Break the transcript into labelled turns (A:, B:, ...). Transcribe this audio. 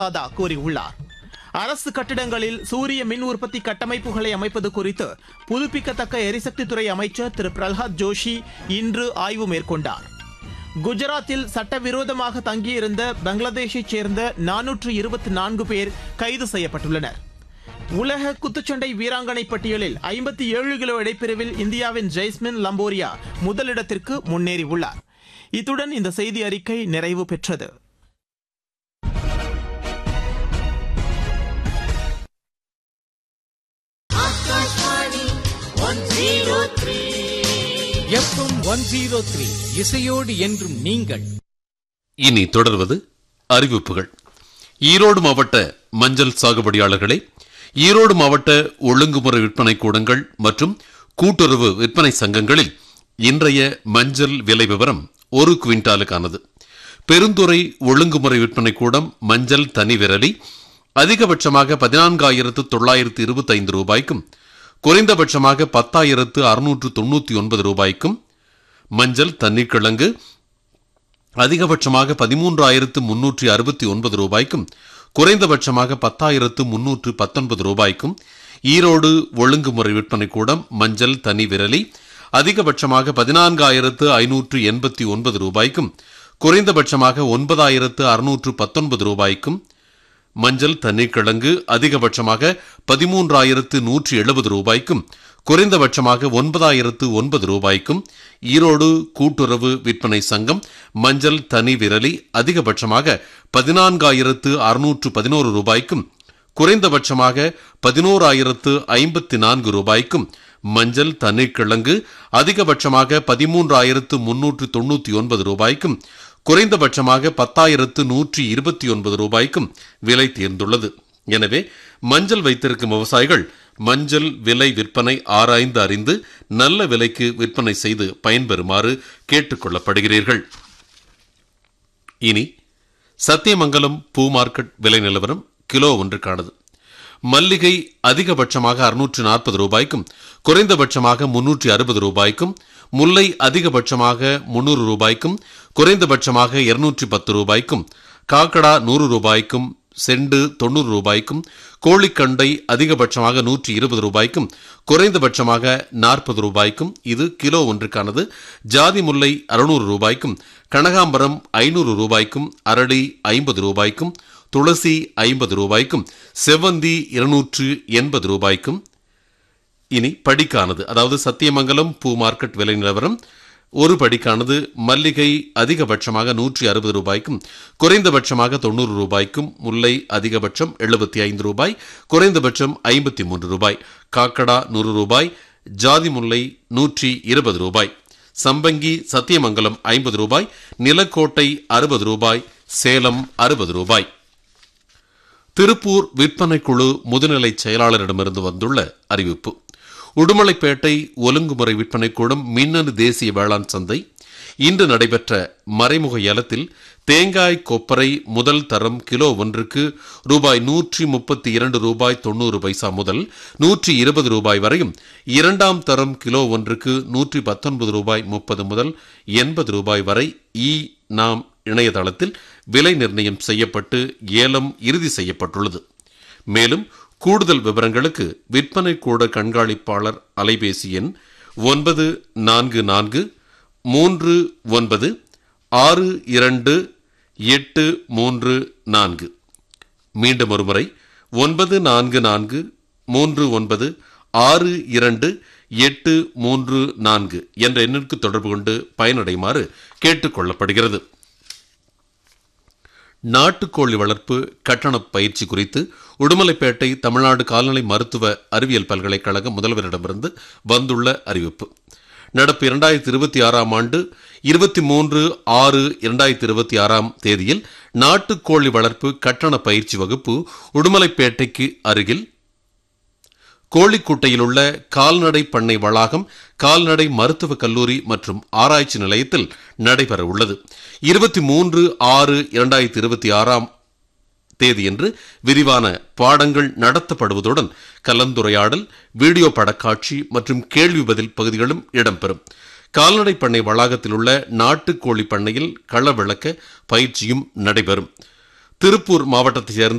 A: தாதா கூறியுள்ளார் அரசு கட்டிடங்களில் சூரிய மின் உற்பத்தி கட்டமைப்புகளை அமைப்பது குறித்து புதுப்பிக்கத்தக்க எரிசக்தித்துறை அமைச்சர் திரு பிரல்ஹாத் ஜோஷி இன்று ஆய்வு மேற்கொண்டார் குஜராத்தில் சட்டவிரோதமாக தங்கியிருந்த பங்களாதேஷைச் சேர்ந்த நானூற்று இருபத்தி நான்கு பேர் கைது செய்யப்பட்டுள்ளனர் உலக குத்துச்சண்டை வீராங்கனை பட்டியலில் ஐம்பத்தி ஏழு கிலோ இடைப்பிரிவில் இந்தியாவின் ஜெய்ஸ்மின் லம்போரியா முதலிடத்திற்கு முன்னேறியுள்ளார் இத்துடன் இந்த செய்தி அறிக்கை நிறைவு பெற்றது
B: எஃப்எம் ஒன் ஜீரோ த்ரீ இசையோடு என்றும் நீங்கள்
C: இனி தொடர்வது அறிவிப்புகள் ஈரோடு மாவட்ட மஞ்சள் சாகுபடியாளர்களே ஈரோடு மாவட்ட ஒழுங்குமுறை விற்பனை கூடங்கள் மற்றும் கூட்டுறவு விற்பனை சங்கங்களில் இன்றைய மஞ்சள் விலை விவரம் ஒரு குவிண்டாலுக்கானது பெருந்துறை ஒழுங்குமுறை விற்பனை கூடம் மஞ்சள் தனி விரலி அதிகபட்சமாக பதினான்காயிரத்து தொள்ளாயிரத்து இருபத்தைந்து ரூபாய்க்கும் குறைந்தபட்சமாக பத்தாயிரத்து அறுநூற்று தொண்ணூற்றி ஒன்பது ரூபாய்க்கும் மஞ்சள் தண்ணீர்கிழங்கு அதிகபட்சமாக பதிமூன்றாயிரத்து முன்னூற்றி அறுபத்தி ஒன்பது ரூபாய்க்கும் குறைந்தபட்சமாக பத்தாயிரத்து முன்னூற்று பத்தொன்பது ரூபாய்க்கும் ஈரோடு ஒழுங்குமுறை விற்பனை கூடம் மஞ்சள் தனி விரலி அதிகபட்சமாக பதினான்காயிரத்து ஐநூற்று எண்பத்தி ஒன்பது ரூபாய்க்கும் குறைந்தபட்சமாக ஒன்பதாயிரத்து அறுநூற்று பத்தொன்பது ரூபாய்க்கும் மஞ்சள் தண்ணீர்கிழங்கு அதிகபட்சமாக பதிமூன்றாயிரத்து நூற்றி எழுபது ரூபாய்க்கும் குறைந்தபட்சமாக ஒன்பதாயிரத்து ஒன்பது ரூபாய்க்கும் ஈரோடு கூட்டுறவு விற்பனை சங்கம் மஞ்சள் தனி விரலி அதிகபட்சமாக பதினான்காயிரத்து அறுநூற்று பதினோரு ரூபாய்க்கும் குறைந்தபட்சமாக பதினோராயிரத்து ஐம்பத்தி நான்கு ரூபாய்க்கும் மஞ்சள் தண்ணீர்கிழங்கு அதிகபட்சமாக பதிமூன்றாயிரத்து முன்னூற்று தொண்ணூற்றி ஒன்பது ரூபாய்க்கும் குறைந்தபட்சமாக பத்தாயிரத்து நூற்றி இருபத்தி ஒன்பது ரூபாய்க்கும் விலை தேர்ந்துள்ளது எனவே மஞ்சள் வைத்திருக்கும் விவசாயிகள் மஞ்சள் விலை விற்பனை ஆராய்ந்து அறிந்து நல்ல விலைக்கு விற்பனை செய்து பயன்பெறுமாறு கேட்டுக்கொள்ளப்படுகிறீர்கள் இனி சத்தியமங்கலம் பூ மார்க்கெட் விலை நிலவரம் கிலோ ஒன்றுக்கானது மல்லிகை அதிகபட்சமாக அறுநூற்று நாற்பது ரூபாய்க்கும் குறைந்தபட்சமாக முன்னூற்றி அறுபது ரூபாய்க்கும் முல்லை அதிகபட்சமாக முன்னூறு ரூபாய்க்கும் குறைந்தபட்சமாக இருநூற்றி பத்து ரூபாய்க்கும் காக்கடா நூறு ரூபாய்க்கும் செண்டு தொண்ணூறு ரூபாய்க்கும் கோழிக்கண்டை அதிகபட்சமாக நூற்றி இருபது ரூபாய்க்கும் குறைந்தபட்சமாக நாற்பது ரூபாய்க்கும் இது கிலோ ஒன்றுக்கானது ஜாதி முல்லை அறுநூறு ரூபாய்க்கும் கனகாம்பரம் ஐநூறு ரூபாய்க்கும் அரளி ஐம்பது ரூபாய்க்கும் துளசி ஐம்பது ரூபாய்க்கும் செவ்வந்தி இருநூற்று எண்பது ரூபாய்க்கும் இனி படிக்கானது அதாவது சத்தியமங்கலம் பூ மார்க்கெட் விலை நிலவரம் ஒரு படிக்கானது மல்லிகை அதிகபட்சமாக நூற்றி அறுபது ரூபாய்க்கும் குறைந்தபட்சமாக தொண்ணூறு ரூபாய்க்கும் முல்லை அதிகபட்சம் எழுபத்தி ஐந்து ரூபாய் குறைந்தபட்சம் ஐம்பத்தி மூன்று ரூபாய் காக்கடா நூறு ரூபாய் ஜாதி முல்லை நூற்றி இருபது ரூபாய் சம்பங்கி சத்தியமங்கலம் ஐம்பது ரூபாய் நிலக்கோட்டை அறுபது ரூபாய் சேலம் அறுபது ரூபாய் திருப்பூர் விற்பனை குழு முதுநிலை செயலாளரிடமிருந்து வந்துள்ள அறிவிப்பு உடுமலைப்பேட்டை ஒழுங்குமுறை விற்பனை கூடம் மின்னணு தேசிய வேளாண் சந்தை இன்று நடைபெற்ற மறைமுக ஏலத்தில் தேங்காய் கொப்பரை முதல் தரம் கிலோ ஒன்றுக்கு ரூபாய் நூற்றி முப்பத்தி இரண்டு ரூபாய் தொண்ணூறு பைசா முதல் நூற்றி இருபது ரூபாய் வரையும் இரண்டாம் தரம் கிலோ ஒன்றுக்கு நூற்றி பத்தொன்பது ரூபாய் முப்பது முதல் எண்பது ரூபாய் வரை இ நாம் இணையதளத்தில் விலை நிர்ணயம் செய்யப்பட்டு ஏலம் இறுதி செய்யப்பட்டுள்ளது மேலும் கூடுதல் விவரங்களுக்கு விற்பனை கூட கண்காணிப்பாளர் அலைபேசி எண் ஒன்பது நான்கு நான்கு மூன்று ஒன்பது ஆறு இரண்டு எட்டு மூன்று நான்கு மீண்டும் ஒருமுறை ஒன்பது நான்கு நான்கு மூன்று ஒன்பது ஆறு இரண்டு எட்டு மூன்று நான்கு என்ற எண்ணிற்கு தொடர்பு கொண்டு பயனடையுமாறு கேட்டுக்கொள்ளப்படுகிறது நாட்டுக்கோழி வளர்ப்பு கட்டணப் பயிற்சி குறித்து உடுமலைப்பேட்டை தமிழ்நாடு கால்நடை மருத்துவ அறிவியல் பல்கலைக்கழக முதல்வரிடமிருந்து வந்துள்ள அறிவிப்பு நடப்பு இரண்டாயிரத்தி இருபத்தி ஆறாம் ஆண்டு இருபத்தி மூன்று ஆறு இரண்டாயிரத்தி இருபத்தி ஆறாம் தேதியில் நாட்டுக்கோழி வளர்ப்பு கட்டண பயிற்சி வகுப்பு உடுமலைப்பேட்டைக்கு அருகில் கோழிக்குட்டையில் உள்ள கால்நடை பண்ணை வளாகம் கால்நடை மருத்துவக் கல்லூரி மற்றும் ஆராய்ச்சி நிலையத்தில் நடைபெற உள்ளது இருபத்தி மூன்று ஆறு இரண்டாயிரத்தி இருபத்தி ஆறாம் தேதியன்று விரிவான பாடங்கள் நடத்தப்படுவதுடன் கலந்துரையாடல் வீடியோ படக்காட்சி மற்றும் கேள்வி பதில் பகுதிகளும் இடம்பெறும் கால்நடை பண்ணை வளாகத்தில் உள்ள நாட்டுக்கோழி பண்ணையில் கள விளக்க பயிற்சியும் நடைபெறும் திருப்பூர் மாவட்டத்தைச் சேர்ந்த